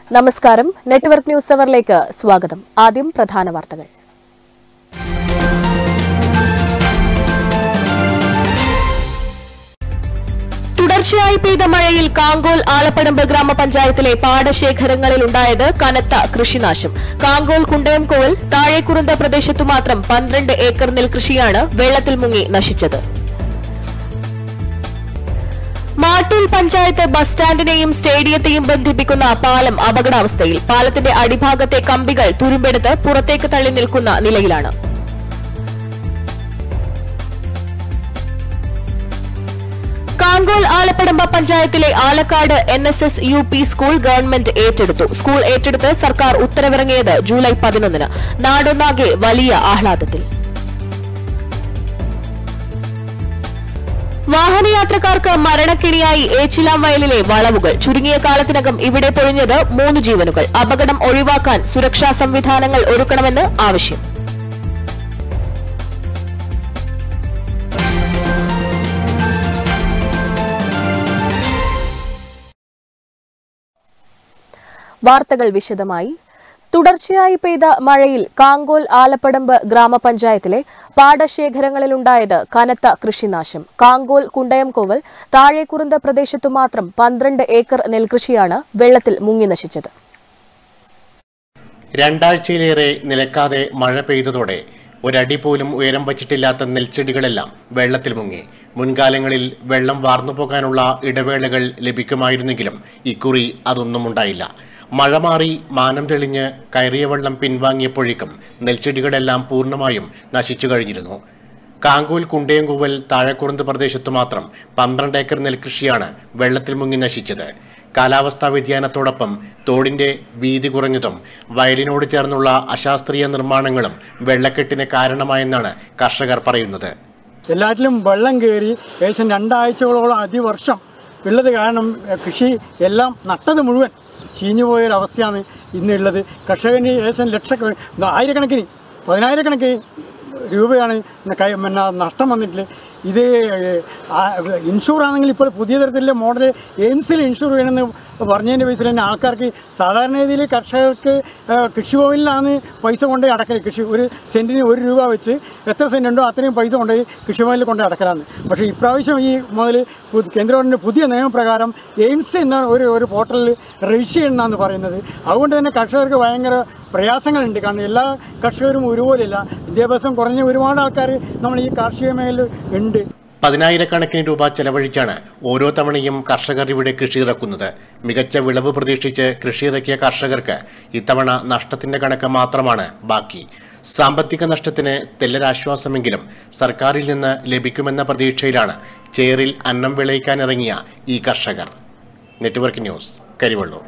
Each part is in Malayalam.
നമസ്കാരം നെറ്റ്വർക്ക് ന്യൂസ് അവറിലേക്ക് സ്വാഗതം ആദ്യം പ്രധാന വാർത്തകൾ തുടർച്ചയായി പെയ്ത മഴയിൽ കാങ്കോൽ ആലപ്പടമ്പ് ഗ്രാമപഞ്ചായത്തിലെ പാടശേഖരങ്ങളിൽ ഉണ്ടായത് കനത്ത കൃഷിനാശം കാങ്കോൽ കുണ്ടയംകോവൽ താഴേക്കുറുന്ത പ്രദേശത്തു മാത്രം പന്ത്രണ്ട് ഏക്കർ നെൽകൃഷിയാണ് വെള്ളത്തിൽ മുങ്ങി നശിച്ചത് മാട്ടൂൽ പഞ്ചായത്ത് ബസ് സ്റ്റാൻഡിനെയും സ്റ്റേഡിയത്തെയും ബന്ധിപ്പിക്കുന്ന പാലം അപകടാവസ്ഥയിൽ പാലത്തിന്റെ അടിഭാഗത്തെ കമ്പികൾ തുരുമ്പെടുത്ത് പുറത്തേക്ക് തള്ളി നിൽക്കുന്ന നിലയിലാണ് കാങ്കോൽ ആലപ്പടമ്പ പഞ്ചായത്തിലെ Alakkad N S S U P school government ഏറ്റെടുത്തു സ്കൂൾ ഏറ്റെടുത്ത് സർക്കാർ ഉത്തരവിറങ്ങിയത് ജൂലൈ പതിനൊന്നിന് നാടൊന്നാകെ വലിയ ആഹ്ലാദത്തിൽ വാഹനയാത്രക്കാർക്ക് മരണക്കിണിയായി ഏച്ചിലാം വയലിലെ വളവുകൾ ചുരുങ്ങിയ കാലത്തിനകം ഇവിടെ പൊഴിഞ്ഞത് മൂന്ന് ജീവനുകൾ അപകടം ഒഴിവാക്കാൻ സുരക്ഷാ സംവിധാനങ്ങൾ ഒരുക്കണമെന്ന് ആവശ്യം വാർത്തകൾ വിശദമായി തുടർച്ചയായി പെയ്ത മഴയിൽ കാങ്കോൽ ആലപ്പടമ്പ് ഗ്രാമപഞ്ചായത്തിലെ പാടശേഖരങ്ങളിലുണ്ടായത് കനത്ത കൃഷിനാശം കാങ്കോൽ കുണ്ടയംകോവൽ താഴേക്കുറുന്ത പ്രദേശത്തു മാത്രം പന്ത്രണ്ട് ഏക്കർ നെൽകൃഷിയാണ് വെള്ളത്തിൽ മുങ്ങി നശിച്ചത് രണ്ടാഴ്ചയിലേറെ നിലക്കാതെ മഴ പെയ്തതോടെ ഒരടി പോലും ഉയരം വച്ചിട്ടില്ലാത്ത നെൽച്ചെടികളെല്ലാം വെള്ളത്തിൽ മുങ്ങി മുൻകാലങ്ങളിൽ വെള്ളം വാർന്നു പോകാനുള്ള ഇടവേളകൾ ലഭിക്കുമായിരുന്നെങ്കിലും ഇക്കുറി അതൊന്നും ഉണ്ടായില്ല മഴ മാറി മാനം തെളിഞ്ഞ് കയറിയ വെള്ളം പിൻവാങ്ങിയപ്പോഴേക്കും നെൽച്ചെടികളെല്ലാം പൂർണ്ണമായും നശിച്ചു കഴിഞ്ഞിരുന്നു കാങ്കൂൽ കുണ്ടയംകൂവൽ താഴെക്കുറുന്ത് പ്രദേശത്ത് മാത്രം പന്ത്രണ്ട് ഏക്കർ നെൽകൃഷിയാണ് വെള്ളത്തിൽ മുങ്ങി നശിച്ചത് കാലാവസ്ഥാ വ്യതിയാനത്തോടൊപ്പം തോടിന്റെ വീതി കുറഞ്ഞതും വയലിനോട് ചേർന്നുള്ള അശാസ്ത്രീയ നിർമ്മാണങ്ങളും വെള്ളക്കെട്ടിന് കാരണമായെന്നാണ് കർഷകർ പറയുന്നത് എല്ലാറ്റിലും വെള്ളം കയറി ഏകദേശം രണ്ടാഴ്ചകളോളം അതിവർഷം ഉള്ളത് കാരണം എഹ്, കൃഷി എല്ലാം നട്ടത് മുഴുവൻ ചീഞ്ഞു പോയൊരവസ്ഥയാണ് ഇന്നുള്ളത് കർഷകന് ഏകദേശം ലക്ഷ ആയിരക്കണക്കിന് പതിനായിരക്കണക്കിന് രൂപയാണ് ഇന്ന് കൈ പിന്നെ നഷ്ടം വന്നിട്ടുള്ളത് ഇത് ആ, ഇൻഷൂർ ആണെങ്കിൽ ഇപ്പോൾ പുതിയ തരത്തിലുള്ള മോഡൽ എയിംസിൽ ഇൻഷൂർ ചെയ്യണമെന്ന് പറഞ്ഞതിൻ്റെ ബേസിൽ തന്നെ ആൾക്കാർക്ക് സാധാരണ രീതിയിൽ കർഷകർക്ക് ആ, കൃഷിഭവനിലാണ് പൈസ കൊണ്ടുപോയി അടക്കൽ കൃഷി ഒരു സെൻറ്റിന് ഒരു രൂപ വെച്ച് എത്ര സെൻറ്റ് ഉണ്ടോ അത്രയും പൈസ കൊണ്ടുപോയി കൃഷിഭവനിൽ കൊണ്ടുപോയി അടക്കലാണ് പക്ഷേ ഇപ്രാവശ്യം ഈ മുതൽ പു- കേന്ദ്ര ഗവൺമെൻറ് പുതിയ നിയമപ്രകാരം എയിംസ് എന്ന ഒരു ഒരു പോർട്ടലിൽ രജിസ്റ്റർ ചെയ്യണമെന്നാണ് പറയുന്നത് അതുകൊണ്ട് തന്നെ കർഷകർക്ക് ഭയങ്കര പ്രയാസങ്ങളുണ്ട് കാരണം എല്ലാ കർഷകരും ഒരുപോലെയല്ല വിദ്യാഭ്യാസം കുറഞ്ഞ ഒരുപാട് ആൾക്കാർ നമ്മൾ ഈ കാർഷിക മേഖലയിൽ ഉണ്ട് പതിനായിരക്കണക്കിന് രൂപ ചെലവഴിച്ചാണ് ഓരോ തവണയും കർഷകർ ഇവിടെ കൃഷി ഇറക്കുന്നത് മികച്ച വിളവ് പ്രതീക്ഷിച്ച് കൃഷി ഇറക്കിയ കർഷകർക്ക് ഇത്തവണ നഷ്ടത്തിന്റെ കണക്ക് മാത്രമാണ് ബാക്കി സാമ്പത്തിക നഷ്ടത്തിന് തെല്ലൊരാശ്വാസമെങ്കിലും സർക്കാരിൽ നിന്ന് ലഭിക്കുമെന്ന പ്രതീക്ഷയിലാണ് ചേറിൽ അന്നം വിളയിക്കാനിറങ്ങിയ ഈ കർഷകർ network news Karivellur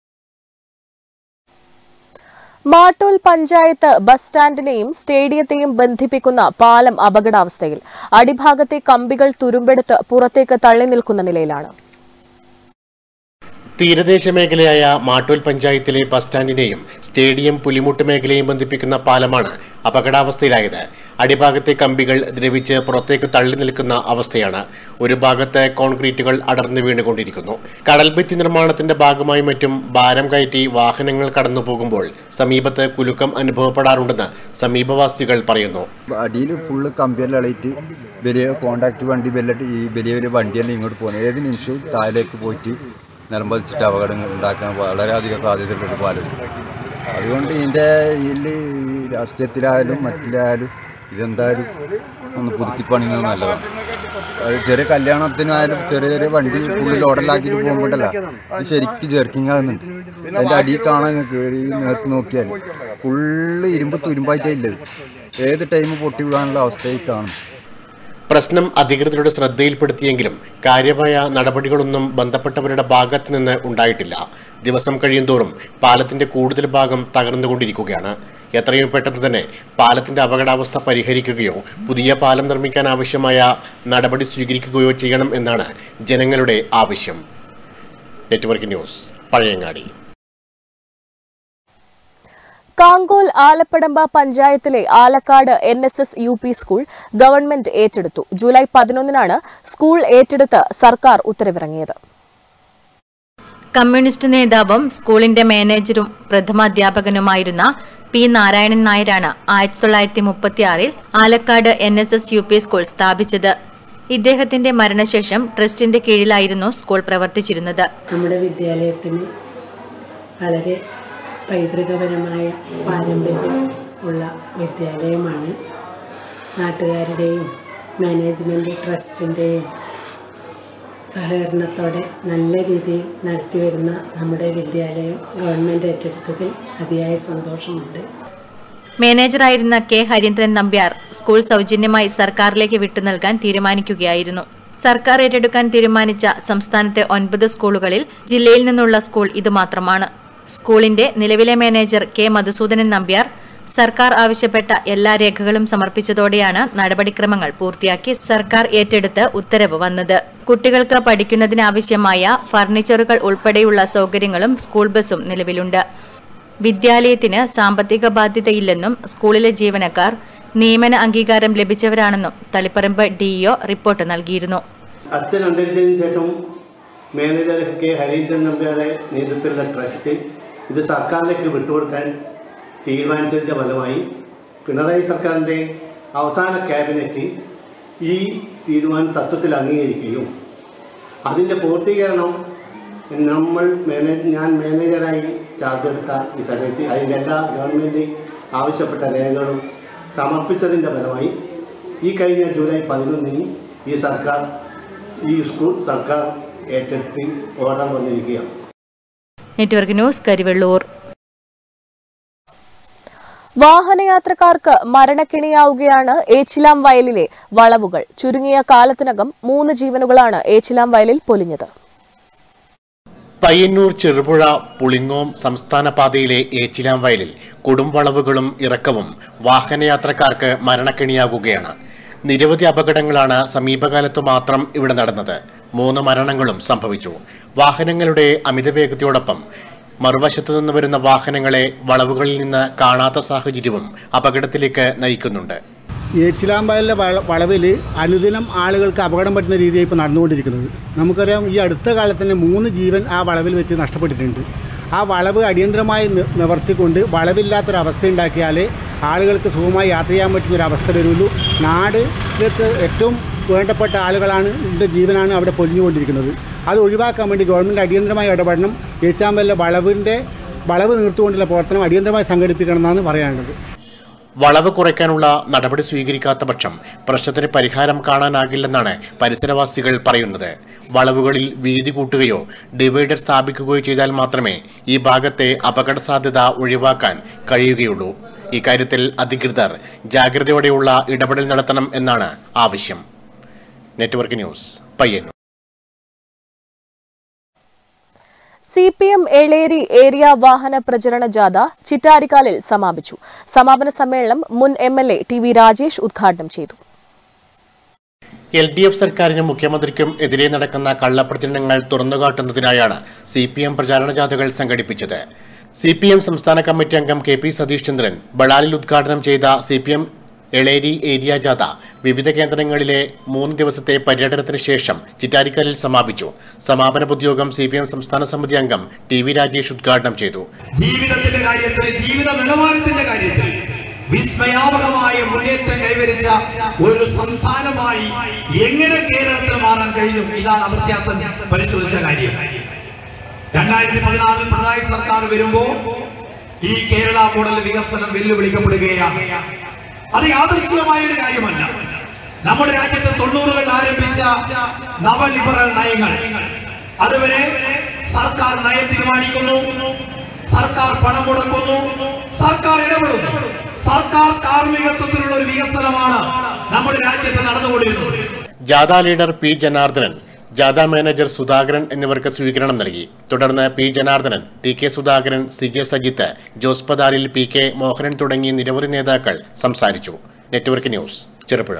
Mattool panchayat bus സ്റ്റാൻഡിനെയും സ്റ്റേഡിയത്തെയും ബന്ധിപ്പിക്കുന്ന പാലം അപകടാവസ്ഥയിൽ അടിഭാഗത്തെ കമ്പികൾ തുരുമ്പെടുത്ത് പുറത്തേക്ക് തള്ളി നിൽക്കുന്ന നിലയിലാണ് തീരദേശ മേഖലയായ മാട്ടൂൽ പഞ്ചായത്തിലെ ബസ് സ്റ്റാൻഡിനെയും സ്റ്റേഡിയം പുലിമുട്ട് മേഖലയും ബന്ധിപ്പിക്കുന്ന പാലമാണ് അപകടാവസ്ഥയിലായത് അടിഭാഗത്തെ കമ്പികൾ ദ്രവിച്ച് പുറത്തേക്ക് തള്ളി നിൽക്കുന്ന അവസ്ഥയാണ് ഒരു ഭാഗത്ത് കോൺക്രീറ്റുകൾ അടർന്നു വീണുകൊണ്ടിരിക്കുന്നു കടൽഭിത്തി നിർമ്മാണത്തിന്റെ ഭാഗമായി മറ്റും ഭാരം കയറ്റി വാഹനങ്ങൾ കടന്നു പോകുമ്പോൾ സമീപത്ത് കുലുക്കം അനുഭവപ്പെടാറുണ്ടെന്ന് സമീപവാസികൾ പറയുന്നു അടിയിൽ ഫുള്ള് കമ്പിയെല്ലാം ഇളയിട്ട് വലിയ കോണ്ടാക്ട് വണ്ടി വലിയ ഈ വലിയ വലിയ വണ്ടിയെല്ലാം ഇങ്ങോട്ട് പോകുന്നത് ഏത് നിമിഷവും താഴേക്ക് പോയിട്ട് നിലംപതിച്ചിട്ട് അപകടങ്ങൾ ഉണ്ടാക്കാൻ വളരെയധികം സാധ്യതയുള്ളൊരു പാലം അതുകൊണ്ട് ഇതിൻ്റെ ഇതിൽ രാഷ്ട്രീയത്തിലായാലും മറ്റിലായാലും ഇതെന്തായാലും ഒന്ന് പുതുക്കിപ്പണിയുന്നത് നല്ലതാണ് അത് ചെറിയ കല്യാണത്തിനായാലും ചെറിയ ചെറിയ വണ്ടി ഫുള്ള് ലോഡലാക്കിയിട്ട് പോകുമ്പോഴല്ല ഇത് ശരിക്കും ജെർക്കിങ് ആകുന്നുണ്ട് അതിൻ്റെ അടിയിൽ കാണാൻ കയറി നേരത്ത് നോക്കിയാൽ ഫുള്ള് ഇരുമ്പ് തുരുമ്പായിട്ടേ ഇല്ലത് ഏത് ടൈം പൊട്ടി വീഴാനുള്ള അവസ്ഥയിൽ കാണും പ്രശ്നം അധികൃതരുടെ ശ്രദ്ധയിൽപ്പെടുത്തിയെങ്കിലും കാര്യമായ നടപടികളൊന്നും ബന്ധപ്പെട്ടവരുടെ ഭാഗത്ത് നിന്ന് ഉണ്ടായിട്ടില്ല ദിവസം കഴിയുന്തോറും പാലത്തിന്റെ കൂടുതൽ ഭാഗം തകർന്നുകൊണ്ടിരിക്കുകയാണ് എത്രയും പെട്ടെന്ന് തന്നെ പാലത്തിന്റെ അപകടാവസ്ഥ പരിഹരിക്കുകയോ പുതിയ പാലം നിർമ്മിക്കാൻ ആവശ്യമായ നടപടി സ്വീകരിക്കുകയോ ചെയ്യണം എന്നാണ് ജനങ്ങളുടെ ആവശ്യം നെറ്റ്വർക്ക് ന്യൂസ് പഴയങ്ങാടി കാങ്കോൽ ആലപ്പടമ്പ പഞ്ചായത്തിലെ Alakkad N S S U P school government ഏറ്റെടുത്തു ജൂലൈ പതിനൊന്നിനാണ് സ്കൂൾ ഏറ്റെടുത്ത് സർക്കാർ ഉത്തരവിറങ്ങിയത് കമ്മ്യൂണിസ്റ്റ് നേതാവും സ്കൂളിന്റെ മാനേജരും പ്രഥമാധ്യാപകനുമായിരുന്ന പി നാരായണൻ നായരാണ് ആയിരത്തി തൊള്ളായിരത്തി മുപ്പത്തിയാറിൽ Alakkad N S S U P school സ്ഥാപിച്ചത് ഇദ്ദേഹത്തിന്റെ മരണശേഷം ട്രസ്റ്റിന്റെ കീഴിലായിരുന്നു സ്കൂൾ പ്രവർത്തിച്ചിരുന്നത് നമ്മുടെ വിദ്യാലയത്തിന് വളരെ പൈതൃകപരമായ പാരമ്പര്യം ഉള്ള വിദ്യാലയമാണ് നാട്ടുകാരുടെയും മാനേജ്മെൻറ്റ് ട്രസ്റ്റിൻ്റെയും സഹകരണത്തോടെ നല്ല രീതിയിൽ നടത്തിവരുന്ന നമ്മുടെ വിദ്യാലയം ഗവൺമെൻറ് ഏറ്റെടുത്തതിൽ അതിയായ സന്തോഷമുണ്ട് മാനേജറായിരുന്ന കെ ഹരീന്ദ്രൻ നമ്പ്യാർ സ്കൂൾ സൗജന്യമായി സർക്കാരിലേക്ക് വിട്ടു നൽകാൻ തീരുമാനിക്കുകയായിരുന്നു സർക്കാർ ഏറ്റെടുക്കാൻ തീരുമാനിച്ച സംസ്ഥാനത്തെ ഒൻപത് സ്കൂളുകളിൽ ജില്ലയിൽ നിന്നുള്ള സ്കൂൾ ഇത് മാത്രമാണ് സ്കൂളിന്റെ നിലവിലെ മാനേജർ കെ മധുസൂദനൻ നമ്പ്യാർ സർക്കാർ ആവശ്യപ്പെട്ട എല്ലാ രേഖകളും സമർപ്പിച്ചതോടെയാണ് നടപടിക്രമങ്ങൾ പൂർത്തിയാക്കി സർക്കാർ ഏറ്റെടുത്ത് ഉത്തരവ് വന്നത് കുട്ടികൾക്ക് പഠിക്കുന്നതിനാവശ്യമായ ഫർണിച്ചറുകൾ ഉൾപ്പെടെയുള്ള സൗകര്യങ്ങളും സ്കൂൾ ബസും നിലവിലുണ്ട് വിദ്യാലയത്തിന് സാമ്പത്തിക ബാധ്യതയില്ലെന്നും സ്കൂളിലെ ജീവനക്കാർ നിയമന അംഗീകാരം ലഭിച്ചവരാണെന്നും തളിപ്പറമ്പ് ഡിഇഒ റിപ്പോർട്ട് നൽകിയിരുന്നു അച്ഛൻ അന്തരിച്ചതിന് ശേഷം മാനേജർ കെ ഹരീന്ദ്രൻ നമ്പ്യാരെ നേതൃത്വത്തിലുള്ള ട്രസ്റ്റ് ഇത് സർക്കാരിലേക്ക് വിട്ടുകൊടുക്കാൻ തീരുമാനിച്ചതിൻ്റെ ഫലമായി പിണറായി സർക്കാരിൻ്റെ അവസാന ക്യാബിനറ്റ് ഈ തീരുമാനം തത്വത്തിൽ അംഗീകരിക്കുകയും അതിൻ്റെ പൂർത്തീകരണം നമ്മൾ മാനേജ് ഞാൻ മാനേജറായി ചാർജ് എടുത്ത ഈ സമയത്ത് അതിൻ്റെ എല്ലാ ഗവൺമെൻറ് ആവശ്യപ്പെട്ട രേഖകളും സമർപ്പിച്ചതിൻ്റെ ഫലമായി ഈ കഴിഞ്ഞ ജൂലൈ പതിനൊന്നിന് ഈ സർക്കാർ ഈ സ്കൂൾ സർക്കാർ ഏറ്റെടുത്ത് ഓർഡർ വന്നിരിക്കുകയാണ് നെറ്റ്വർക്ക് ന്യൂസ് കരിവെള്ളൂർ വാഹനയാത്രക്കാർക്ക് മരണക്കിണിയാവുകയാണ് ഏച്ചിലാം വയലിലെ വളവുകൾ ചുരുങ്ങിയ കാലത്തിനകം മൂന്ന് ജീവനുകളാണ് ഏച്ചിലാം വയലിൽ പൊലിഞ്ഞത് പയ്യന്നൂർ ചെറുപുഴ പുളിങ്ങോം സംസ്ഥാന പാതയിലെ ഏച്ചിലാം വയലിൽ കൊടുംവളവുകളും ഇറക്കവും വാഹനയാത്രക്കാർക്ക് മരണക്കെണിയാകുകയാണ് നിരവധി അപകടങ്ങളാണ് സമീപകാലത്തു മാത്രം ഇവിടെ നടന്നത് മൂന്ന് മരണങ്ങളും സംഭവിച്ചു വാഹനങ്ങളുടെ അമിതവേഗതയോടൊപ്പം മറുവശത്തു നിന്ന് വരുന്ന വാഹനങ്ങളെ വളവുകളിൽ നിന്ന് കാണാത്ത സാഹചര്യവും അപകടത്തിലേക്ക് നയിക്കുന്നുണ്ട് ഏച്ചിലാമ്പലിലെ വള വളവിൽ അനുദിനം ആളുകൾക്ക് അപകടം പറ്റുന്ന രീതിയാണ് ഇപ്പോൾ നടന്നുകൊണ്ടിരിക്കുന്നത് നമുക്കറിയാം ഈ അടുത്ത കാലത്ത് തന്നെ മൂന്ന് ജീവൻ ആ വളവിൽ വെച്ച് നഷ്ടപ്പെട്ടിട്ടുണ്ട് ആ വളവ് അടിയന്തരമായി നി- നിവർത്തിക്കൊണ്ട് വളവില്ലാത്തൊരവസ്ഥ ഉണ്ടാക്കിയാലേ ആളുകൾക്ക് സുഖമായി യാത്ര ചെയ്യാൻ പറ്റുന്ന ഒരു അവസ്ഥ വരുള്ളൂ നാടിലേക്ക് ഏറ്റവും വേണ്ടപ്പെട്ട ആളുകളാണ് ഇതിൻ്റെ ജീവനാണ് അവിടെ പൊലിഞ്ഞുകൊണ്ടിരിക്കുന്നത് അത് ഒഴിവാക്കാൻ വേണ്ടി ഗവൺമെൻറ് അടിയന്തരമായി ഇടപെടണം ഏച്ചാമ്പലിലെ വളവിൻ്റെ വളവ് നിർത്തുകൊണ്ടുള്ള പ്രവർത്തനം അടിയന്തരമായി സംഘടിപ്പിക്കണം എന്നാണ് പറയാനുള്ളത് വളവ് കുറയ്ക്കാനുള്ള നടപടി സ്വീകരിക്കാത്ത പക്ഷം പ്രശ്നത്തിന് പരിഹാരം കാണാനാകില്ലെന്നാണ് പരിസരവാസികൾ പറയുന്നത് വളവുകളിൽ വീതി കൂട്ടുകയോ ഡിവൈഡർ സ്ഥാപിക്കുകയോ ചെയ്താൽ മാത്രമേ ഈ ഭാഗത്തെ അപകട സാധ്യത ഒഴിവാക്കാൻ കഴിയുകയുള്ളൂ ഇക്കാര്യത്തിൽ അധികൃതർ ജാഗ്രതയോടെയുള്ള ഇടപെടൽ നടത്തണം എന്നാണ് ആവശ്യം network news Payyanur C P M Eleri area വാഹന പ്രചരണ ജാഥ ചിറ്റാരിക്കാലിൽ സമാപിച്ചു സമാപന സമ്മേളനം മുൻ M L A T V Rajesh ഉദ്ഘാടനം ചെയ്തു എൽ ഡി എഫ് സർക്കാരിനും മുഖ്യമന്ത്രിക്കും എതിരെ നടക്കുന്ന കള്ളപ്രചരണങ്ങൾ തുറന്നുകാട്ടുന്നതിനായാണ് സി പി എം പ്രചാരണ ജാഥകൾ സംഘടിപ്പിച്ചത് സി പി എം സംസ്ഥാന കമ്മിറ്റി അംഗം കെ പി സതീഷ് ചന്ദ്രൻ ബളാലിൽ ഉദ്ഘാടനം ചെയ്ത C P M Eleri area ജാഥ വിവിധ കേന്ദ്രങ്ങളിലെ മൂന്ന് ദിവസത്തെ പര്യടനത്തിന് ശേഷം ചിറ്റാരിക്കാലിൽ സമാപിച്ചു സമാപന പൊതുയോഗം സി പി എം സംസ്ഥാന സമിതി അംഗം ടി വി രാജേഷ് ഉദ്ഘാടനം ചെയ്തു ജീവിതത്തിന്റെ കാര്യത്തിൽ ജീവിത നിലവാരത്തിന്റെ കാര്യത്തിൽ വിസ്മയാപകമായ മുന്നേറ്റം കൈവരിച്ച ഒരു സംസ്ഥാനമായി എങ്ങനെ കേരളത്തിൽ മാറാൻ കഴിഞ്ഞു ഇതാണ് അമർത്യാസൻ പരിശോധിച്ച കാര്യം രണ്ടായിരത്തി പതിനാറിൽ പിണറായി സർക്കാർ വരുമ്പോ ഈ കേരള മോഡൽ വികസനം വെല്ലുവിളിക്കപ്പെടുകയാണ് അത് യാദൃശ്ചികമായ ഒരു കാര്യമല്ല നമ്മുടെ രാജ്യത്ത് തൊണ്ണൂറുകളിൽ ആരംഭിച്ച നവലിബറൽ നയങ്ങൾ അതുവരെ സർക്കാർ നയം തീരുമാനിക്കുന്നു സർക്കാർ പണം മുടക്കുന്നു സർക്കാർ ഇടപെടുന്നു സർക്കാർ കാർമ്മികത്വത്തിലുള്ള ഒരു വികസനമാണ് നമ്മുടെ രാജ്യത്ത് നടന്നുകൊണ്ടിരുന്നത് ജാഥ ലീഡർ പി ജനാർദ്ദനൻ ജാഥ മാനേജർ സുധാകരൻ എന്നിവർക്ക് സ്വീകരണം നൽകി തുടർന്ന് P Janardhanan T K Sudhakaran C J Sajith Jose Padalil P K Mohanan തുടങ്ങി നിരവധി നേതാക്കൾ സംസാരിച്ചു നെറ്റ്വർക്ക് ന്യൂസ് ചെറുപുഴ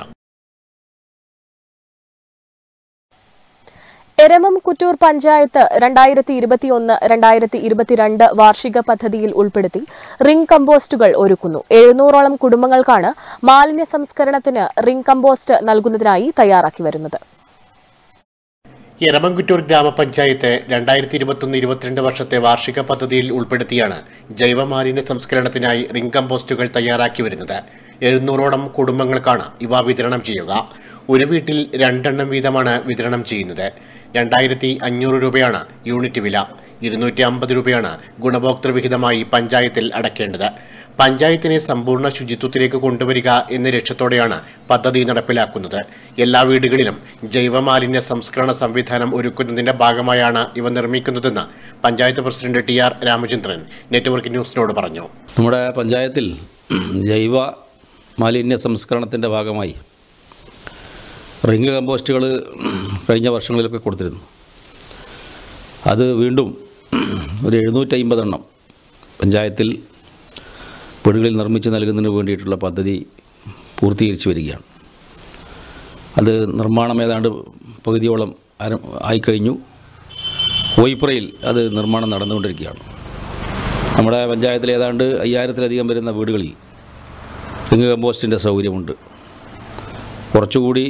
എരമം കുറ്റൂർ പഞ്ചായത്ത് രണ്ടായിരത്തി ഇരുപത്തിയൊന്ന് രണ്ടായിരത്തി ഇരുപത്തിരണ്ട് വാർഷിക പദ്ധതിയിൽ ഉൾപ്പെടുത്തി റിംഗ് കമ്പോസ്റ്റുകൾ ഒരുക്കുന്നു എഴുന്നൂറോളം കുടുംബങ്ങൾക്കാണ് മാലിന്യ സംസ്കരണത്തിന് റിംഗ് കമ്പോസ്റ്റ് നൽകുന്നതിനായി തയ്യാറാക്കി വരുന്നത് എരമംകുറ്റൂർ ഗ്രാമപഞ്ചായത്ത് രണ്ടായിരത്തി ഇരുപത്തൊന്ന് ഇരുപത്തിരണ്ട് വർഷത്തെ വാർഷിക പദ്ധതിയിൽ ഉൾപ്പെടുത്തിയാണ് ജൈവമാലിന്യ സംസ്കരണത്തിനായി റിംഗ് കമ്പോസ്റ്റുകൾ തയ്യാറാക്കി വരുന്നത് എഴുന്നൂറോളം കുടുംബങ്ങൾക്കാണ് ഇവ വിതരണം ചെയ്യുക ഒരു വീട്ടിൽ രണ്ടെണ്ണം വീതമാണ് വിതരണം ചെയ്യുന്നത് രണ്ടായിരത്തി അഞ്ഞൂറ് രൂപയാണ് യൂണിറ്റ് വില ഇരുന്നൂറ്റി അമ്പത് രൂപയാണ് ഗുണഭോക്തൃ വിഹിതമായി പഞ്ചായത്തിൽ അടയ്ക്കേണ്ടത് പഞ്ചായത്തിനെ സമ്പൂർണ്ണ ശുചിത്വത്തിലേക്ക് കൊണ്ടുവരിക എന്ന ലക്ഷ്യത്തോടെയാണ് പദ്ധതി നടപ്പിലാക്കുന്നത് എല്ലാ വീടുകളിലും ജൈവമാലിന്യ സംസ്കരണ സംവിധാനം ഒരുക്കുന്നതിന്റെ ഭാഗമായാണ് ഇവ നിർമ്മിക്കുന്നതെന്ന് panchayat president T R Ramachandran network ന്യൂസിനോട് പറഞ്ഞു നമ്മുടെ പഞ്ചായത്തിൽ ജൈവ മാലിന്യ സംസ്കരണത്തിൻ്റെ ഭാഗമായി റിങ് കമ്പോസ്റ്റുകൾ കഴിഞ്ഞ വർഷങ്ങളിലൊക്കെ കൊടുത്തിരുന്നു അത് വീണ്ടും ഒരു എഴുന്നൂറ്റമ്പതെണ്ണം പഞ്ചായത്തിൽ വീടുകളിൽ നിർമ്മിച്ച് നൽകുന്നതിന് വേണ്ടിയിട്ടുള്ള പദ്ധതി പൂർത്തീകരിച്ചു വരികയാണ് അത് നിർമ്മാണം ഏതാണ്ട് പകുതിയോളം ആരം ആയിക്കഴിഞ്ഞു ഓയിപ്പുറയിൽ അത് നിർമ്മാണം നടന്നുകൊണ്ടിരിക്കുകയാണ് നമ്മുടെ പഞ്ചായത്തിൽ ഏതാണ്ട് അയ്യായിരത്തിലധികം വരുന്ന വീടുകളിൽ റിങ് കമ്പോസ്റ്റിൻ്റെ സൗകര്യമുണ്ട് കുറച്ചുകൂടി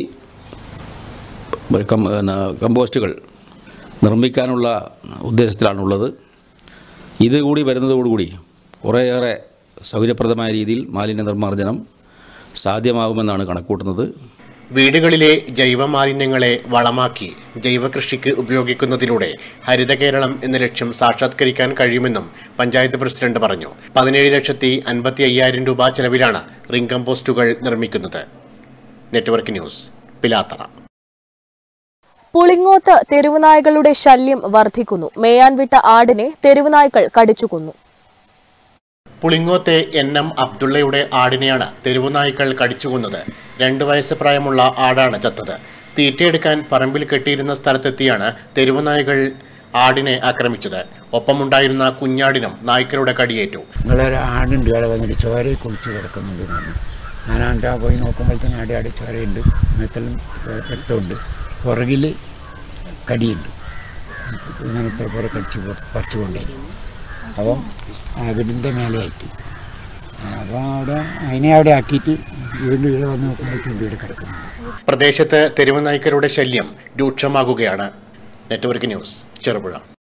കം പിന്നെ കമ്പോസ്റ്റുകൾ നിർമ്മിക്കാനുള്ള ഉദ്ദേശത്തിലാണുള്ളത് ഇത് കൂടി വരുന്നതോടുകൂടി കുറേയേറെ സൗകര്യപ്രദമായ രീതിയിൽ മാലിന്യ നിർമ്മാർജ്ജനം സാധ്യമാകുമെന്നാണ് കണക്കൂട്ടുന്നത് വീടുകളിലെ ജൈവമാലിന്യങ്ങളെ വളമാക്കി ജൈവകൃഷിക്ക് ഉപയോഗിക്കുന്നതിലൂടെ ഹരിത കേരളം എന്ന ലക്ഷ്യം സാക്ഷാത്കരിക്കാൻ കഴിയുമെന്നും പഞ്ചായത്ത് പ്രസിഡന്റ് പറഞ്ഞു പതിനേഴ് ലക്ഷത്തി അൻപത്തി അയ്യായിരം രൂപ ചെലവിലാണ് റിംഗ് കമ്പോസ്റ്റുകൾ നിർമ്മിക്കുന്നത് നെറ്റ്വർക്ക് ന്യൂസ് പിലാത്തറ പുളിങ്ങോത്ത് തെരുവുനായ്ക്കളുടെ ശല്യം വർദ്ധിക്കുന്നു മേയാൻ വിട്ട ആടിനെ തെരുവുനായ്ക്കൾ കടിച്ചു കൊന്നു പുളിങ്ങോത്തെ എൻ എം അബ്ദുള്ളയുടെ ആടിനെയാണ് തെരുവുനായ്ക്കൾ കടിച്ചുകൊന്നത് രണ്ട് വയസ്സ് പ്രായമുള്ള ആടാണ് ചത്തത് തീറ്റയെടുക്കാൻ പറമ്പിൽ കെട്ടിയിരുന്ന സ്ഥലത്തെത്തിയാണ് തെരുവുനായ്കൾ ആടിനെ ആക്രമിച്ചത് ഒപ്പമുണ്ടായിരുന്ന കുഞ്ഞാടിനും നായ്ക്കളുടെ കടിയേറ്റു നിങ്ങളൊരു ആടുണ്ട് അവിടെ വന്നിട്ട് ചോര കുളിച്ച് കിടക്കുന്നുണ്ട് എന്ന് പറഞ്ഞു ഞാൻ ആണ്ടാ പോയി നോക്കുമ്പോഴത്തേന് ആടെ ആടെ ചോരയുണ്ട് മേത്തലും രക്തമുണ്ട് പുറകിൽ കടിയുണ്ട് ഇങ്ങനെ ഇത്ര പുറ കടിച്ച് പോ- പറിച്ചു കൊണ്ടുപോയി അപ്പം വീടിൻ്റെ മേലെ ആയിട്ട് അപ്പോൾ അവിടെ അതിനെ അവിടെ ആക്കിയിട്ട് വീണ്ടും ഇവിടെ വന്ന് നോക്കുമ്പോഴത്തേക്കും വീട് കിടക്കുന്നു പ്രദേശത്ത് തെരുവുനായ്ക്കളുടെ ശല്യം രൂക്ഷമാകുകയാണ് നെറ്റ്വർക്ക് ന്യൂസ് ചെറുപുഴ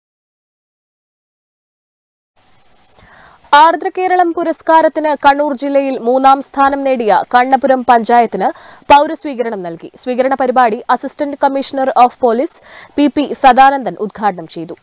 ആർദ്ര കേരളം പുരസ്കാരത്തിന് കണ്ണൂർ ജില്ലയിൽ മൂന്നാം സ്ഥാനം നേടിയ കണ്ണപുരം പഞ്ചായത്തിന് പൌരസ്വീകരണം നൽകി സ്വീകരണ പരിപാടി assistant commissioner of police P P Sadanandan ഉദ്ഘാടനം ചെയ്തു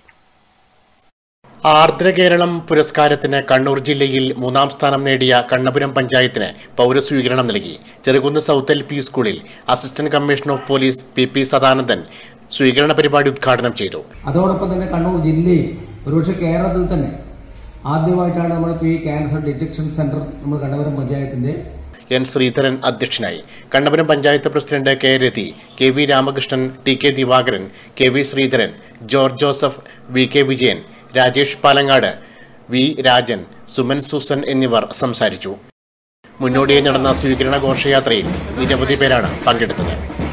ആർദ്ര കേരളം പുരസ്കാരത്തിന് കണ്ണൂർ ജില്ലയിൽ മൂന്നാം സ്ഥാനം നേടിയ കണ്ണപുരം പഞ്ചായത്തിന് പൗരസ്വീകരണം നൽകി ചെറുകുന്ന് സൗത്ത് എൽ പി സ്കൂളിൽ assistant commissioner of police P P Sadanandan സ്വീകരണ പരിപാടി ഉദ്ഘാടനം ചെയ്തു അതോടൊപ്പം തന്നെ കണ്ണൂർ ജില്ലയിൽ ഒരുപക്ഷെ കേരളത്തിൽ തന്നെ ആദ്യമായിട്ടാണ് നമ്മളിപ്പോൾ ഈ ക്യാൻസർ ഡിറ്റക്ഷൻ സെന്റർ നമ്മൾ കണ്ണപുരം പഞ്ചായത്തിന്റെ എൻ ശ്രീധരൻ അധ്യക്ഷനായി Kannapuram panchayat president K Rathi K V Ramakrishnan T K Divakaran K V Sreedharan George Joseph V K Vijayan Rajesh Palangad V Rajan Suman Susan എന്നിവർ സംസാരിച്ചു മുന്നോടിയായി നടന്ന സ്വീകരണ ഘോഷയാത്രയിൽ നിരവധി പേരാണ് പങ്കെടുത്തത്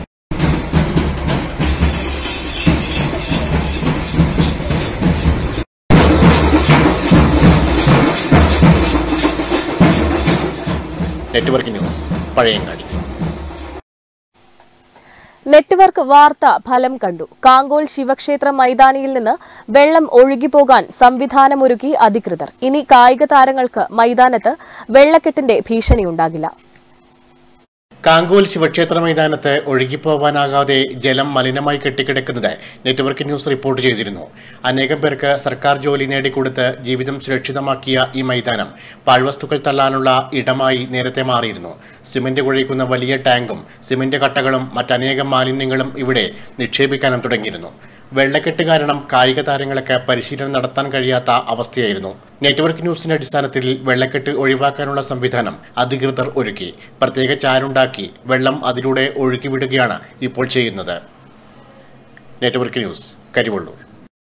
നെറ്റ്വർക്ക് ന്യൂസ് പഴയങ്ങാടി നെറ്റ്വർക്ക് വാർത്ത ഫലം കണ്ടു കാങ്കോൽ ശിവക്ഷേത്ര മൈതാനിയിൽ നിന്ന് വെള്ളം ഒഴുകിപ്പോകാൻ സംവിധാനമൊരുക്കി അധികൃതർ ഇനി കായിക താരങ്ങൾക്ക് മൈതാനത്ത് വെള്ളക്കെട്ടിന്റെ ഭീഷണിയുണ്ടാകില്ല കാങ്കോൽ ശിവക്ഷേത്ര മൈതാനത്ത് ഒഴുകിപ്പോവാനാകാതെ ജലം മലിനമായി കെട്ടിക്കിടക്കുന്നത് നെറ്റ്വർക്ക് ന്യൂസ് റിപ്പോർട്ട് ചെയ്തിരുന്നു അനേകം പേർക്ക് സർക്കാർ ജോലി നേടിക്കൊടുത്ത് ജീവിതം സുരക്ഷിതമാക്കിയ ഈ മൈതാനം പാഴ്വസ്തുക്കൾ തള്ളാനുള്ള ഇടമായി നേരത്തെ മാറിയിരുന്നു സിമന്റ് കുഴയ്ക്കുന്ന വലിയ ടാങ്കും സിമന്റ് കട്ടകളും മറ്റനേകം മാലിന്യങ്ങളും ഇവിടെ നിക്ഷേപിക്കാനും തുടങ്ങിയിരുന്നു വെള്ളക്കെട്ട് കാരണം കായിക താരങ്ങൾക്ക് പരിശീലനം നടത്താൻ കഴിയാത്ത അവസ്ഥയായിരുന്നു നെറ്റ്വർക്ക് ന്യൂസിന്റെ അടിസ്ഥാനത്തിൽ വെള്ളക്കെട്ട് ഒഴിവാക്കാനുള്ള സംവിധാനം അധികൃതർ ഒരുക്കി പ്രത്യേക ചാരുണ്ടാക്കി വെള്ളം അതിലൂടെ ഒഴുക്കിവിടുകയാണ് ഇപ്പോൾ ചെയ്യുന്നത് നെറ്റ്വർക്ക് ന്യൂസ് കരിവള്ളൂർ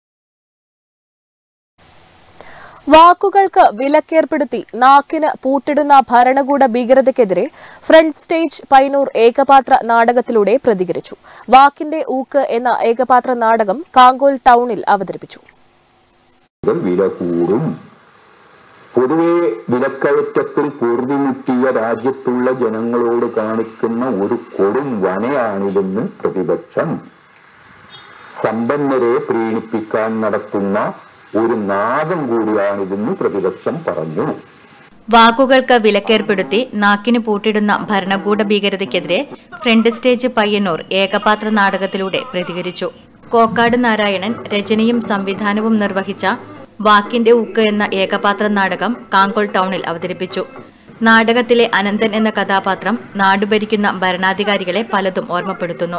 വാക്കുകൾക്ക് വിലക്കേർപ്പെടുത്തി നാക്കിന് പൂട്ടിടുന്ന ഭരണകൂട ഭീകരതയ്ക്കെതിരെ ഫ്രണ്ട് സ്റ്റേജ് പൈനൂർ ഏകപാത്ര നാടകത്തിലൂടെ പ്രതികരിച്ചു വാക്കിന്റെ ഊക്ക് എന്ന ഏകപാത്ര നാടകം കാങ്കോൽ ടൗണിൽ അവതരിപ്പിച്ചു വില കൂടും പൊതുവെ വിലക്കയറ്റത്തിൽ പൂർവിമുറ്റിയ രാജ്യത്തുള്ള ജനങ്ങളോട് കാണിക്കുന്ന ഒരു കൊടും വനയാണിതെന്ന് പ്രതിപക്ഷം സമ്പന്നരെ പ്രീണിപ്പിക്കാൻ നടത്തുന്ന ഒരു നാദം കൂടിയാണിതെന്ന് പ്രതിപക്ഷം പറഞ്ഞു വാക്കുകൾക്ക് വിലക്കേർപ്പെടുത്തി നാക്കിന് പൂട്ടിടുന്ന ഭരണകൂട ഭീകരതയ്ക്കെതിരെ ഫ്രണ്ട് സ്റ്റേജ് പയ്യന്നൂർ ഏകപാത്ര നാടകത്തിലൂടെ പ്രതികരിച്ചു കോക്കാട് നാരായണൻ രചനയും സംവിധാനവും നിർവഹിച്ച വാക്കിന്റെ ഉക്ക് എന്ന ഏകപാത്ര നാടകം കാങ്കോൾ ടൗണിൽ അവതരിപ്പിച്ചു നാടകത്തിലെ അനന്തൻ എന്ന കഥാപാത്രം നാടുഭരിക്കുന്ന ഭരണാധികാരികളെ പലതും ഓർമ്മപ്പെടുത്തുന്നു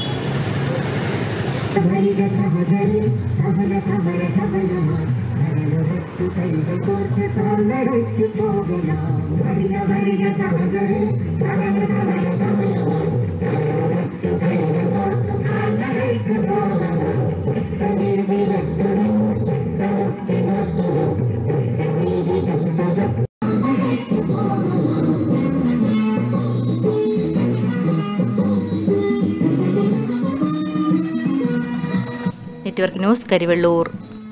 network news Karivellur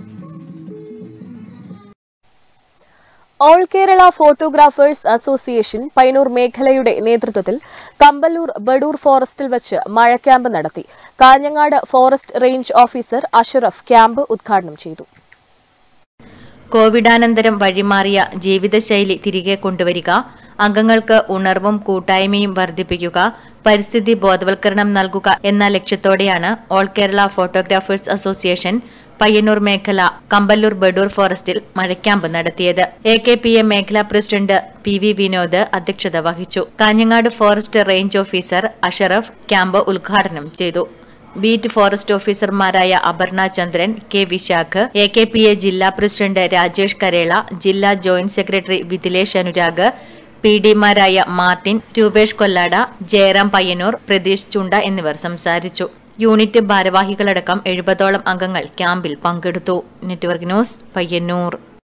all Kerala photographers association Painoor മേഖലയുടെ നേതൃത്വത്തിൽ കമ്പല്ലൂർ ബഡൂർ ഫോറസ്റ്റിൽ വച്ച് മഴ ക്യാമ്പ് നടത്തി Kanhangad forest range officer Ashraf camp ഉദ്ഘാടനം ചെയ്തു കോവിഡാനന്തരം വഴിമാറിയ ജീവിതശൈലി തിരികെ കൊണ്ടുവരിക അംഗങ്ങൾക്ക് ഉണർവും കൂട്ടായ്മയും വർദ്ധിപ്പിക്കുക പരിസ്ഥിതി ബോധവൽക്കരണം നൽകുക എന്ന ലക്ഷ്യത്തോടെയാണ് all Kerala photographers association Payyanur മേഖല കമ്പല്ലൂർ ബഡൂർ ഫോറസ്റ്റിൽ മഴക്യാമ്പ് നടത്തിയത് എ കെ പി എം മേഖലാ പ്രസിഡന്റ് പി വി വിനോദ് അധ്യക്ഷത വഹിച്ചു Kanhangad forest range officer Ashraf camp ഉദ്ഘാടനം ചെയ്തു ബീറ്റ് ഫോറസ്റ്റ് ഓഫീസർമാരായ Aparna Chandran K Vishakh A K P A ജില്ലാ പ്രസിഡന്റ് രാജേഷ് കരേള ജില്ലാ joint secretary Vithilesh Anurag P ഡിമാരായ മാർട്ടിൻ രൂപേഷ് കൊല്ലാട ജയറാം പയ്യന്നൂർ പ്രതീഷ് ചുണ്ട എന്നിവർ സംസാരിച്ചു യൂണിറ്റ് ഭാരവാഹികളടക്കം എഴുപതോളം അംഗങ്ങൾ ക്യാമ്പിൽ പങ്കെടുത്തു നെറ്റ്വർക്ക് ന്യൂസ് പയ്യന്നൂർ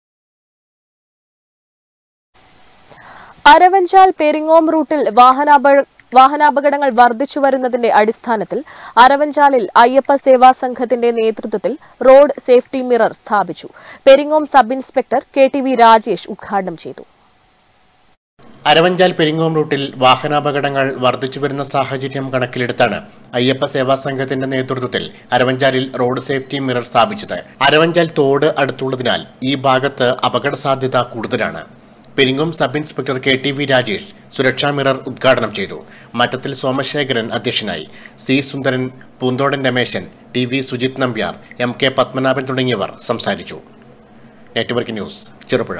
അരവഞ്ചാൽ പെരിങ്ങോം റൂട്ടിൽ വാഹനാപ വാഹനാപകടങ്ങൾ വർദ്ധിച്ചു വരുന്നതിന്റെ അടിസ്ഥാനത്തിൽ അരവഞ്ചാലിൽ അയ്യപ്പ സേവാ സംഘത്തിന്റെ നേതൃത്വത്തിൽ റോഡ് സേഫ്റ്റി മിറർ സ്ഥാപിച്ചു Peringome sub inspector K T V Rajesh ഉദ്ഘാടനം ചെയ്തു അരവഞ്ചാൽ പെരിങ്ങോം റൂട്ടിൽ വാഹനാപകടങ്ങൾ വർദ്ധിച്ചു വരുന്ന സാഹചര്യം കണക്കിലെടുത്താണ് അയ്യപ്പ സേവാ സംഘത്തിന്റെ നേതൃത്വത്തിൽ അരവഞ്ചാലിൽ റോഡ് സേഫ്റ്റി മിറർ സ്ഥാപിച്ചത് അരവഞ്ചാൽ തോട് അടുത്തുള്ളതിനാൽ ഈ ഭാഗത്ത് അപകട സാധ്യത കൂടുതലാണ് Peringome sub inspector K T V Rajesh സുരക്ഷാ മിറർ ഉദ്ഘാടനം ചെയ്തു മറ്റത്തിൽ സോമശേഖരൻ അധ്യക്ഷനായി C Sundaran Poonthodan Rameshan T V Sujith Nambiar M K Padmanabhan തുടങ്ങിയവർ സംസാരിച്ചു നെറ്റ്വർക്ക് ന്യൂസ് ചെറുപുഴ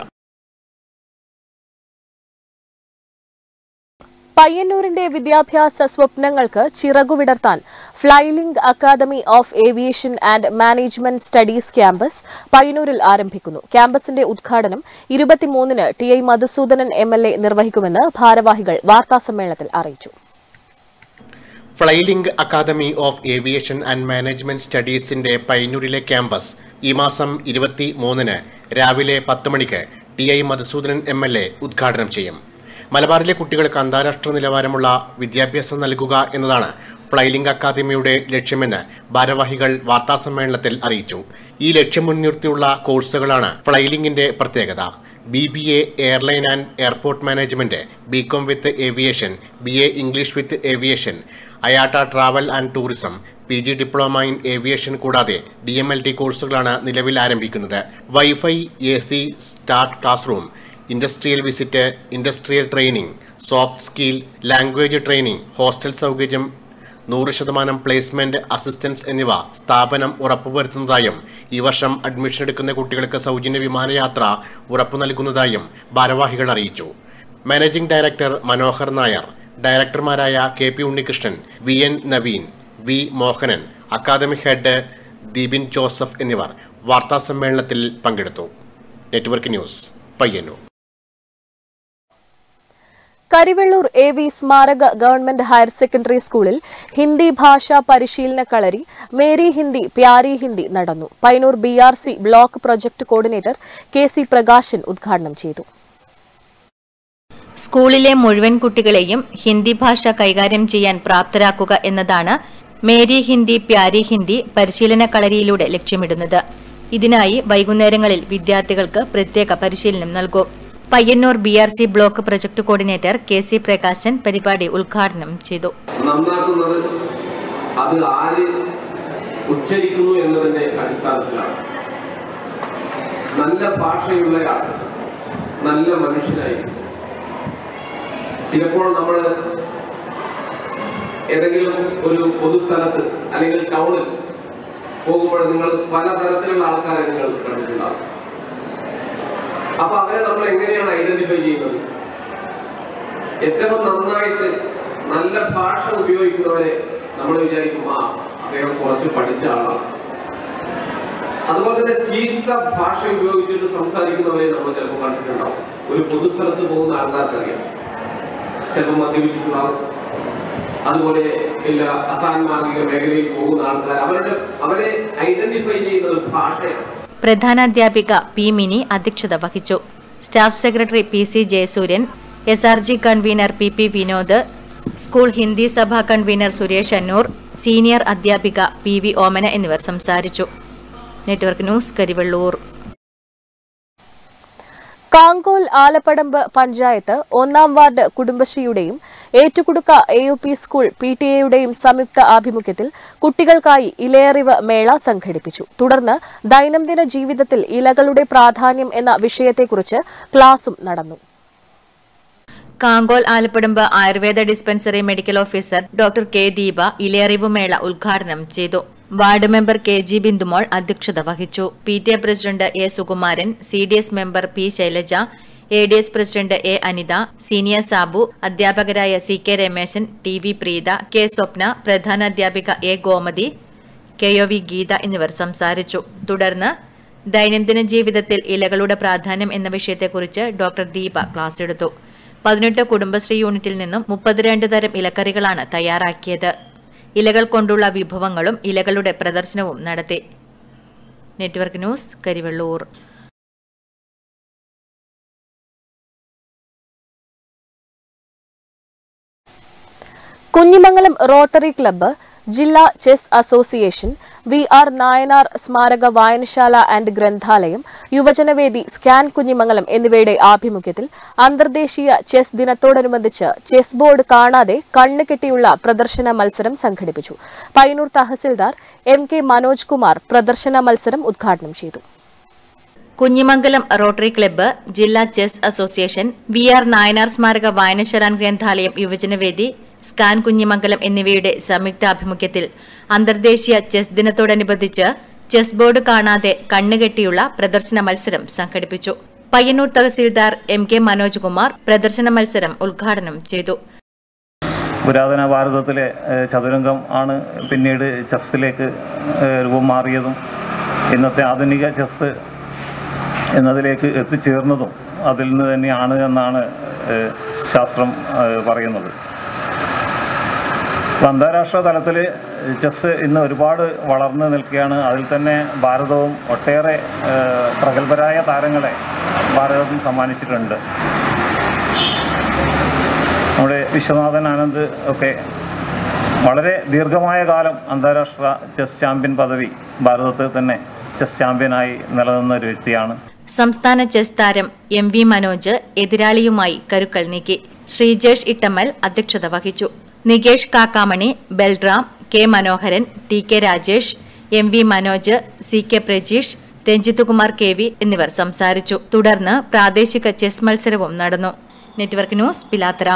പയ്യന്നൂരിന്റെ വിദ്യാഭ്യാസ സ്വപ്നങ്ങൾക്ക് ചിറകുവിടർത്താൻ Flyling academy of aviation and management studies campus പയ്യന്നൂരിൽ ആരംഭിക്കുന്നു ക്യാമ്പസിന്റെ ഉദ്ഘാടനം ഇരുപത്തിമൂന്നിന് T I Madhusoodanan M L A നിർവഹിക്കുമെന്ന് ഭാരവാഹികൾ വാർത്താസമ്മേളനത്തിൽ അറിയിച്ചു Flyling academy of aviation and management സ്റ്റഡീസിന്റെ പയ്യന്നൂരിലെ ക്യാമ്പസ് ഈ മാസം ഇരുപത്തി മൂന്നിന് രാവിലെ പത്ത് മണിക്ക് T I Madhusoodanan M L A ഉദ്ഘാടനം ചെയ്യും മലബാറിലെ കുട്ടികൾക്ക് അന്താരാഷ്ട്ര നിലവാരമുള്ള വിദ്യാഭ്യാസം നൽകുക എന്നതാണ് ഫ്ലൈലിംഗ് അക്കാദമിയുടെ ലക്ഷ്യമെന്ന് ഭാരവാഹികൾ വാർത്താസമ്മേളനത്തിൽ അറിയിച്ചു ഈ ലക്ഷ്യം മുൻനിർത്തിയുള്ള കോഴ്സുകളാണ് ഫ്ലൈലിംഗിന്റെ പ്രത്യേകത B B A airline and airport management B com with aviation B A English with aviation IATA travel and tourism P G diploma in aviation കൂടാതെ ഡി എം എൽ ടി കോഴ്സുകളാണ് നിലവിൽ ആരംഭിക്കുന്നത് wifi A C start classroom industrial visit industrial training soft skill language training hostel സൗകര്യം നൂറ് ശതമാനം പ്ലേസ്മെന്റ് അസിസ്റ്റൻസ് എന്നിവ സ്ഥാപനം ഉറപ്പുവരുത്തുന്നതായും ഈ വർഷം അഡ്മിഷൻ എടുക്കുന്ന കുട്ടികൾക്ക് സൗജന്യ വിമാനയാത്ര ഉറപ്പു നൽകുന്നതായും ഭാരവാഹികൾ അറിയിച്ചു മാനേജിംഗ് ഡയറക്ടർ മനോഹർ നായർ ഡയറക്ടർമാരായ K P Unnikrishnan V N Naveen V Mohanan academic head Deepin Joseph എന്നിവർ വാർത്താസമ്മേളനത്തിൽ പങ്കെടുത്തു network news Payyanur Karivellur A V സ്മാരക ഗവൺമെന്റ് ഹയർ സെക്കൻഡറി സ്കൂളിൽ ഹിന്ദി ഭാഷാ പരിശീലന കളരി മേരി ഹിന്ദി പ്യാരി ഹിന്ദി നടന്നു Painoor B R C block project coordinator K C Prakashan ഉദ്ഘാടനം ചെയ്തു സ്കൂളിലെ മുഴുവൻ കുട്ടികളെയും ഹിന്ദി ഭാഷ കൈകാര്യം ചെയ്യാൻ പ്രാപ്തരാക്കുക എന്നതാണ് മേരി ഹിന്ദി പ്യാരി ഹിന്ദി പരിശീലന കളരിയിലൂടെ ലക്ഷ്യമിടുന്നത് ഇതിനായി വൈകുന്നേരങ്ങളിൽ വിദ്യാർത്ഥികൾക്ക് പ്രത്യേക പരിശീലനം നൽകും Payyanur B R C block project coordinator K C Prakashan പരിപാടി ഉദ്ഘാടനം ചെയ്തു നന്നാക്കുന്നത് അത് ആര് ഉച്ചരിക്കുന്നു എന്നതിന്റെ അടിസ്ഥാനത്തിലാണ് നല്ല ഭാഷയുള്ളയാൾ നല്ല മനുഷ്യനായിരിക്കും ചിലപ്പോൾ നമ്മൾ ഏതെങ്കിലും ഒരു പൊതുസ്ഥലത്ത് അല്ലെങ്കിൽ ടൗണിൽ പോകുമ്പോൾ നിങ്ങൾ പലതരത്തിലുള്ള ആൾക്കാരെ നിങ്ങൾ കണ്ടിട്ടുണ്ടാവും അപ്പൊ അവരെ നമ്മൾ എങ്ങനെയാണ് ഐഡന്റിഫൈ ചെയ്യുന്നത് ഏറ്റവും നന്നായിട്ട് നല്ല ഭാഷ ഉപയോഗിക്കുന്നവരെ നമ്മൾ വിചാരിക്കും ആ അദ്ദേഹം കുറച്ച് പഠിച്ച ആളാണ് അതുപോലെ തന്നെ ചീത്ത ഭാഷ ഉപയോഗിച്ചിട്ട് സംസാരിക്കുന്നവരെ നമ്മൾ ചിലപ്പോൾ കണ്ടിട്ടുണ്ടാവും ഒരു പൊതുസ്ഥലത്ത് പോകുന്ന ആൾക്കാർക്കറിയാം ചിലപ്പോൾ മദ്യപിച്ചിട്ടുണ്ടാവും അതുപോലെ എല്ലാ അസാൻമാർഗിക മേഖലയിൽ പോകുന്ന ആൾക്കാർ അവരുടെ അവരെ ഐഡന്റിഫൈ ചെയ്യുന്നത് ഭാഷയാണ് പ്രധാനാധ്യാപിക പി മിനി അധ്യക്ഷത വഹിച്ചു staff secretary P C Jayasuryan S R G convener P P Vinod school Hindi സഭാ കൺവീനർ സുരേഷ് അന്നൂർ സീനിയർ അധ്യാപിക പി വി ഓമന എന്നിവർ സംസാരിച്ചു നെറ്റ്വർക്ക് ന്യൂസ് കരിവള്ളൂർ കാങ്കോൽ ആലപ്പടമ്പ് പഞ്ചായത്ത് ഒന്നാം വാർഡ് കുടുംബശ്രീയുടെയും Ettukudukka A U P school P T എയുടെയും സംയുക്ത ആഭിമുഖ്യത്തിൽ കുട്ടികൾക്കായി ഇലയറിവ് മേള സംഘടിപ്പിച്ചു തുടർന്ന് ദൈനംദിന ജീവിതത്തിൽ ഇലകളുടെ പ്രാധാന്യം എന്ന വിഷയത്തെക്കുറിച്ച് ക്ലാസും നടന്നു Kankol Alapadamb ayurveda dispensary medical officer doctor K Deepa Ilayarivu mela ഉദ്ഘാടനം ചെയ്തു ward member K G Bindumol അധ്യക്ഷത വഹിച്ചു P T A president A Sukumaran C D S member P Shailaja A D S president A Anitha senior Sabu അധ്യാപകരായ C K Rameshan T V Preetha K Swapna പ്രധാനാധ്യാപിക A Gomathi K O V Geetha എന്നിവർ സംസാരിച്ചു തുടർന്ന് ദൈനംദിന ജീവിതത്തിൽ ഇലകളുടെ പ്രാധാന്യം എന്ന വിഷയത്തെക്കുറിച്ച് ഡോക്ടർ ദീപ ക്ലാസ് എടുത്തു പതിനെട്ട് കുടുംബശ്രീ യൂണിറ്റിൽ നിന്നും മുപ്പത്തിരണ്ട് തരം ഇലക്കറികളാണ് തയ്യാറാക്കിയത് ഇലകൾ കൊണ്ടുള്ള വിഭവങ്ങളും ഇലകളുടെ പ്രദർശനവും നടത്തി network news Karivellur Kunhimangalam rotary club ജില്ലാ chess association V R Nayanar സ്മാരക വായനശാല ആൻഡ് ഗ്രന്ഥാലയം യുവജനവേദി സ്കാൻ കുഞ്ഞിമംഗലം എന്നിവയുടെ ആഭിമുഖ്യത്തിൽ അന്തർദേശീയ ചെസ് ദിനത്തോടനുബന്ധിച്ച് ചെസ് ബോർഡ് കാണാതെ കണ്ണ് കെട്ടിയുള്ള പ്രദർശന മത്സരം സംഘടിപ്പിച്ചു പയ്യന്നൂർ തഹസിൽദാർ എം കെ മനോജ് കുമാർ പ്രദർശന മത്സരം ഉദ്ഘാടനം ചെയ്തു കുഞ്ഞിമംഗലം റോട്ടറി ക്ലബ്ബ് ജില്ലാ chess association V R Nayanar സ്മാരക വായനശാല ആൻഡ് ഗ്രന്ഥാലയം യുവജനവേദി സ്കാൻ കുഞ്ഞിമംഗലം എന്നിവയുടെ സംയുക്താഭിമുഖ്യത്തിൽ അന്തർദേശീയ ചെസ് ദിനത്തോടനുബന്ധിച്ച് ചെസ് ബോർഡ് കാണാതെ കണ്ണുകെട്ടിയുള്ള പ്രദർശന മത്സരം സംഘടിപ്പിച്ചു പയ്യന്നൂർ തഹസീൽദാർ എം കെ മനോജ് കുമാർ പ്രദർശന മത്സരം ഉദ്ഘാടനം ചെയ്തു പുരാതന ഭാരതത്തിലെ ഏഹ്, ചതുരംഗം ആണ് പിന്നീട് ചെസ്സിലേക്ക് ഏഹ്, രൂപം മാറിയതും ഇന്നത്തെ ആധുനിക ചെസ് എന്നതിലേക്ക് എത്തിച്ചേർന്നതും അതിൽ നിന്ന് തന്നെയാണ് എന്നാണ് ഏഹ്, ശാസ്ത്രം ഏഹ്, പറയുന്നത് അപ്പോൾ അന്താരാഷ്ട്ര തലത്തിൽ ചെസ് ഇന്ന് ഒരുപാട് വളർന്നു നിൽക്കുകയാണ് അതിൽ തന്നെ ഭാരതവും ഒട്ടേറെ ഏഹ്, പ്രഗത്ഭരായ താരങ്ങളെ ഭാരതം സമ്മാനിച്ചിട്ടുണ്ട് നമ്മുടെ വിശ്വനാഥൻ ആനന്ദ് ഒക്കെ വളരെ ദീർഘമായ കാലം അന്താരാഷ്ട്ര ചെസ് ചാമ്പ്യൻ പദവി ഭാരതത്തിൽ തന്നെ ചെസ് ചാമ്പ്യനായി നിലനിന്ന ഒരു വ്യക്തിയാണ് സംസ്ഥാന ചെസ് താരം എം വി മനോജ് എതിരാളിയുമായി കരുക്കൾ നീക്കി ശ്രീജേഷ് ഇട്ടമ്മൽ അധ്യക്ഷത വഹിച്ചു Nikesh Kakkamani Balram K Manoharan T K Rajesh M V Manoj C K Prajeesh Ranjithkumar K V എന്നിവർ സംസാരിച്ചു തുടർന്ന് പ്രാദേശിക ചെസ് മത്സരവും നടന്നു network news Pilathara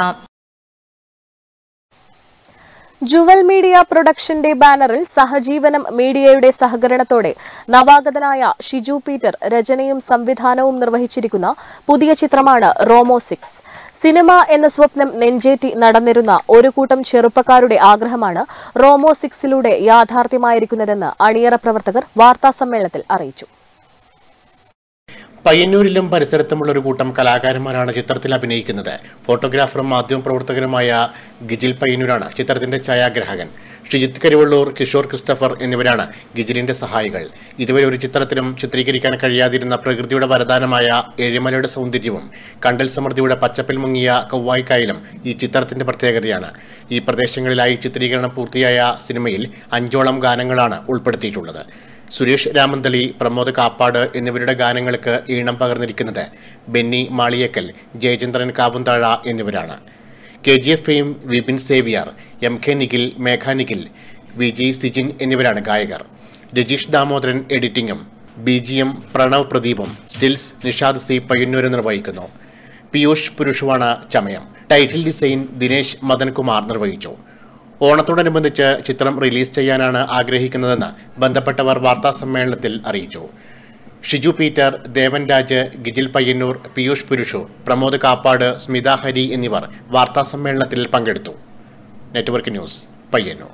jewel media പ്രൊഡക്ഷന്റെ ബാനറിൽ സഹജീവനം മീഡിയയുടെ സഹകരണത്തോടെ നവാഗതനായ ഷിജു പീറ്റർ രചനയും സംവിധാനവും നിർവഹിച്ചിരിക്കുന്ന പുതിയ ചിത്രമാണ് റോമോ സിക്സ് സിനിമ എന്ന സ്വപ്നം നെഞ്ചേറ്റി നടന്നിരുന്ന ഒരു കൂട്ടം ചെറുപ്പക്കാരുടെ ആഗ്രഹമാണ് റോമോ സിക്സിലൂടെ യാഥാർത്ഥ്യമായിരിക്കുന്നതെന്ന് അണിയറ പ്രവർത്തകർ വാർത്താസമ്മേളനത്തിൽ അറിയിച്ചു പയ്യന്നൂരിലും പരിസരത്തുമുള്ള ഒരു കൂട്ടം കലാകാരന്മാരാണ് ചിത്രത്തിൽ അഭിനയിക്കുന്നത് ഫോട്ടോഗ്രാഫറും മാധ്യമപ്രവർത്തകനുമായ ഗിജിൽ പയ്യന്നൂരാണ് ചിത്രത്തിന്റെ ഛായാഗ്രാഹകൻ ഷിജിത് കരിവള്ളൂർ കിഷോർ ക്രിസ്റ്റഫർ എന്നിവരാണ് ഗിജിലിന്റെ സഹായികൾ ഇതുവരെ ഒരു ചിത്രത്തിലും ചിത്രീകരിക്കാൻ കഴിയാതിരുന്ന പ്രകൃതിയുടെ വരദാനമായ ഏഴിമലയുടെ സൗന്ദര്യവും കണ്ടൽ സമൃദ്ധിയുടെ പച്ചപ്പിൽ മുങ്ങിയ കൗവായിക്കായലും ഈ ചിത്രത്തിന്റെ പ്രത്യേകതയാണ് ഈ പ്രദേശങ്ങളിലായി ചിത്രീകരണം പൂർത്തിയായ സിനിമയിൽ അഞ്ചോളം ഗാനങ്ങളാണ് ഉൾപ്പെടുത്തിയിട്ടുള്ളത് സുരേഷ് രാമന്തളി പ്രമോദ് കാപ്പാട് എന്നിവരുടെ ഗാനങ്ങൾക്ക് ഈണം പകർന്നിരിക്കുന്നത് ബെന്നി മാളിയേക്കൽ ജയചന്ദ്രൻ കാവുന്താഴ എന്നിവരാണ് K G F fame Vipin Xavier M K Nikhil Megha Nikhil V G Sijin എന്നിവരാണ് ഗായകർ രജീഷ് ദാമോദരൻ എഡിറ്റിംഗും ബി ജി എം പ്രണവ് പ്രദീപും സ്റ്റിൽസ് നിഷാദ് സി പയ്യന്നൂര് നിർവഹിക്കുന്നു പീയൂഷ് പുരുഷവാണ ചമയം ടൈറ്റിൽ ഡിസൈൻ ദിനേശ് മദൻകുമാർ നിർവഹിച്ചു ഓണത്തോടനുബന്ധിച്ച് ചിത്രം റിലീസ് ചെയ്യാനാണ് ആഗ്രഹിക്കുന്നതെന്ന് ബന്ധപ്പെട്ടവർ വാർത്താ സമ്മേളനത്തിൽ അറിയിച്ചു ഷിജു പീറ്റർ ദേവൻ രാജ് ഗിജിൽ പയ്യന്നൂർ പീയൂഷ് പുരുഷു പ്രമോദ് കാപ്പാട് സ്മിത ഹരി എന്നിവർ വാർത്താ സമ്മേളനത്തിൽ പങ്കെടുത്തു network news Payyanur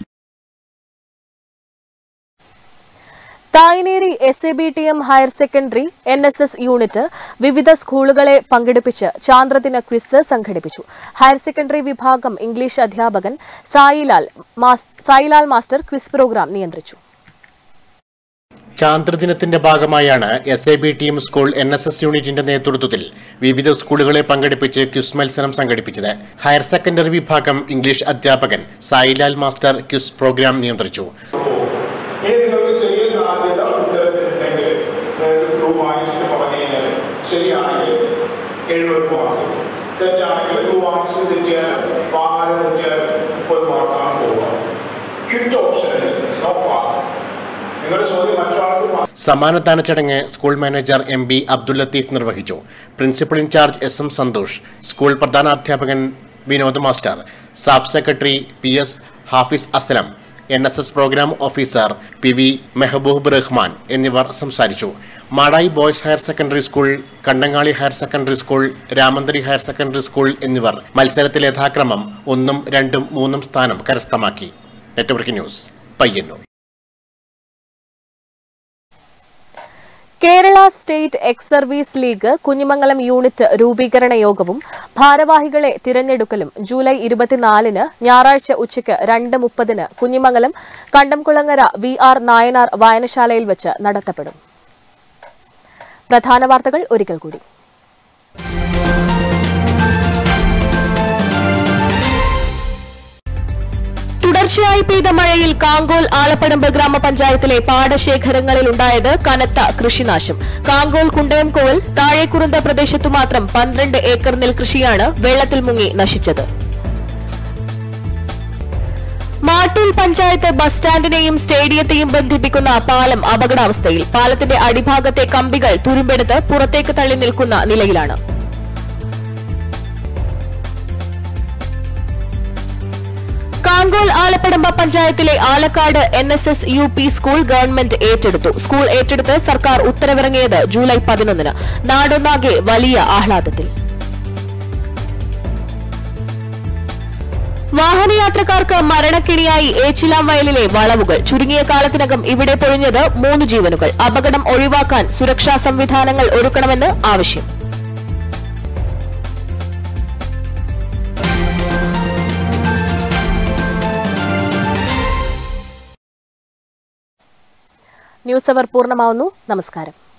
Thayineri S A B T M higher secondary N S S unit വിവിധ സ്കൂളുകളെ പങ്കെടുപ്പിച്ച് ചാന്ദ്രദിന ക്വിസ് സംഘടിപ്പിച്ചു ഹയർ സെക്കൻഡറി വിഭാഗം ഇംഗ്ലീഷ് അധ്യാപകൻ സായിലാൽ മാസ്- സായിലാൽ മാസ്റ്റർ ക്വിസ് പ്രോഗ്രാം നിയന്ത്രിച്ചു ചാന്ദ്രദിനത്തിന്റെ ഭാഗമായാണ് S A B team school N S S യൂണിറ്റിന്റെ നേതൃത്വത്തിൽ വിവിധ സ്കൂളുകളെ പങ്കെടുപ്പിച്ച് ക്വിസ് മത്സരം സംഘടിപ്പിച്ചത് ഹയർ സെക്കൻഡറി വിഭാഗം ഇംഗ്ലീഷ് അധ്യാപകൻ സായിലാൽ മാസ്റ്റർ ക്വിസ് പ്രോഗ്രാം നിയന്ത്രിച്ചു ഇനി നിങ്ങൾക്ക് ചെറിയ സാധ്യത ഉത്തരത്തിലുണ്ടെങ്കിൽ നിങ്ങൾക്ക് ക്ലൂ വാങ്ങിച്ചിട്ട് പറഞ്ഞു കഴിഞ്ഞാൽ ശരിയാണെങ്കിൽ എഴുപത് മാർക്ക് തെറ്റാണെങ്കിൽ ക്ലൂ വാങ്ങിച്ചിട്ട് തെറ്റിയാലും വാങ്ങാതെ തെറ്റിയാലും മുപ്പത് മാർക്കാണ് പോവുക ക്വിറ്റ് ഓപ്ഷനിൽ നോ പാസ് നിങ്ങളുടെ ചോദ്യം മറ്റൊരാൾക്ക് പാസ് സമ്മാനദാന ചടങ്ങ് school manager M B Abdul Latheef നിർവഹിച്ചു principal in charge S M Santhosh school പ്രധാനാധ്യാപകൻ വിനോദ് മാസ്റ്റർ സാബ് secretary P S Hafis Aslam N S S programme officer P V Mehaboob Rahman എന്നിവർ സംസാരിച്ചു Madayi boys higher secondary school Kandangali higher secondary school Ramanthali higher secondary school എന്നിവർ മത്സരത്തിൽ യഥാക്രമം ഒന്നും രണ്ടും മൂന്നും സ്ഥാനം കരസ്ഥമാക്കി network news Payyanur Kerala state ex service league Kunhimangalam unit രൂപീകരണ യോഗവും ഭാരവാഹികളെ തിരഞ്ഞെടുക്കലും ജൂലൈ ഇരുപത്തിനാലിന് ഞായറാഴ്ച ഉച്ചയ്ക്ക് രണ്ട് മുപ്പതിന് കുഞ്ഞിമംഗലം കണ്ടംകുളങ്ങര വി ആർ നായനാർ വായനശാലയിൽ വെച്ച് നടത്തപ്പെടും പ്രധാന വാർത്തകൾ ഒരിക്കൽ കൂടി തുടർച്ചയായി പെയ്ത മഴയിൽ കാങ്കോൽ ആലപ്പടമ്പ് ഗ്രാമപഞ്ചായത്തിലെ പാടശേഖരങ്ങളിൽ ഉണ്ടായത് കനത്ത കൃഷിനാശം കാങ്കോൽ കുണ്ടയംകോവൽ താഴേക്കുറുന്ത പ്രദേശത്തു മാത്രം പന്ത്രണ്ട് ഏക്കർ നെൽകൃഷിയാണ് വെള്ളത്തിൽ മുങ്ങി നശിച്ചത് മാട്ടൂൽ പഞ്ചായത്ത് ബസ് സ്റ്റാൻഡിനെയും സ്റ്റേഡിയത്തെയും ബന്ധിപ്പിക്കുന്ന പാലം അപകടാവസ്ഥയിൽ പാലത്തിന്റെ അടിഭാഗത്തെ കമ്പികൾ തുരുമ്പെടുത്ത് പുറത്തേക്ക് തള്ളി നിൽക്കുന്ന നിലയിലാണ് കാങ്കോൽ ആലപ്പടമ്പ പഞ്ചായത്തിലെ Alakkad N S S U P school government ഏറ്റെടുത്തു സ്കൂൾ ഏറ്റെടുത്ത് സർക്കാർ ഉത്തരവിറങ്ങിയത് ജൂലൈ പതിനൊന്നിന് നാടൊന്നാകെ വലിയ ആഹ്ലാദത്തിൽ വാഹനയാത്രക്കാർക്ക് മരണക്കിണിയായി ഏച്ചിലാം വയലിലെ വളവുകൾ ചുരുങ്ങിയ കാലത്തിനകം ഇവിടെ പൊഴിഞ്ഞത് മൂന്ന് ജീവനുകൾ അപകടം ഒഴിവാക്കാൻ സുരക്ഷാ സംവിധാനങ്ങൾ ഒരുക്കണമെന്ന് ആവശ്യം ന്യൂസ് അവർ പൂർണ്ണമാവുന്നു നമസ്കാരം